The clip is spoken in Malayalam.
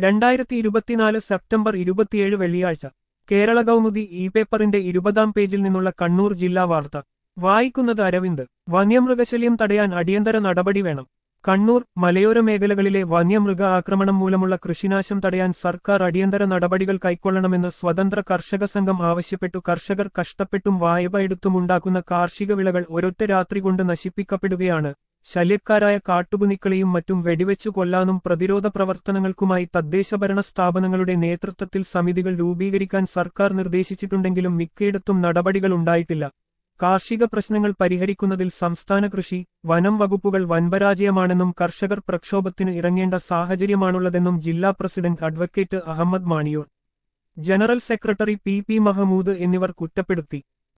രണ്ടായിരത്തി ഇരുപത്തിനാല് സെപ്റ്റംബർ ഇരുപത്തിയേഴ് വെള്ളിയാഴ്ച കേരള കൗമുദി ഇ പേപ്പറിന്റെ ഇരുപതാം പേജിൽ നിന്നുള്ള കണ്ണൂർ ജില്ലാ വാർത്ത വായിക്കുന്നത് അരവിന്ദ് വന്യമൃഗശല്യം തടയാൻ അടിയന്തര നടപടി വേണം കണ്ണൂർ മലയോര മേഖലകളിലെ വന്യമൃഗ ആക്രമണം മൂലമുള്ള കൃഷിനാശം തടയാൻ സർക്കാർ അടിയന്തര നടപടികൾ കൈക്കൊള്ളണമെന്ന് സ്വതന്ത്ര കർഷക സംഘം ആവശ്യപ്പെട്ടു കർഷകർ കഷ്ടപ്പെട്ടും വായ്പ എടുത്തുമുണ്ടാക്കുന്ന കാർഷിക വിളകൾ ഒരൊറ്റ രാത്രി കൊണ്ട് നശിപ്പിക്കപ്പെടുകയാണ് ശല്യക്കാരായ കാട്ടുപുനിക്കളെയും മറ്റും വെടിവെച്ചു കൊല്ലാനും പ്രതിരോധ പ്രവർത്തനങ്ങൾക്കുമായി തദ്ദേശഭരണ സ്ഥാപനങ്ങളുടെ നേതൃത്വത്തിൽ സമിതികൾ രൂപീകരിക്കാൻ സർക്കാർ നിർദ്ദേശിച്ചിട്ടുണ്ടെങ്കിലും മിക്കയിടത്തും നടപടികൾ ഉണ്ടായിട്ടില്ല കാർഷിക പ്രശ്നങ്ങൾ പരിഹരിക്കുന്നതിൽ സംസ്ഥാന കൃഷി വനം വകുപ്പുകൾ വൻപരാജയമാണെന്നും കർഷകർ പ്രക്ഷോഭത്തിന് ഇറങ്ങേണ്ട സാഹചര്യമാണുള്ളതെന്നും ജില്ലാ president advocate Ahammed Maniyoor general secretary P P Mahmood എന്നിവർ കുറ്റപ്പെടുത്തി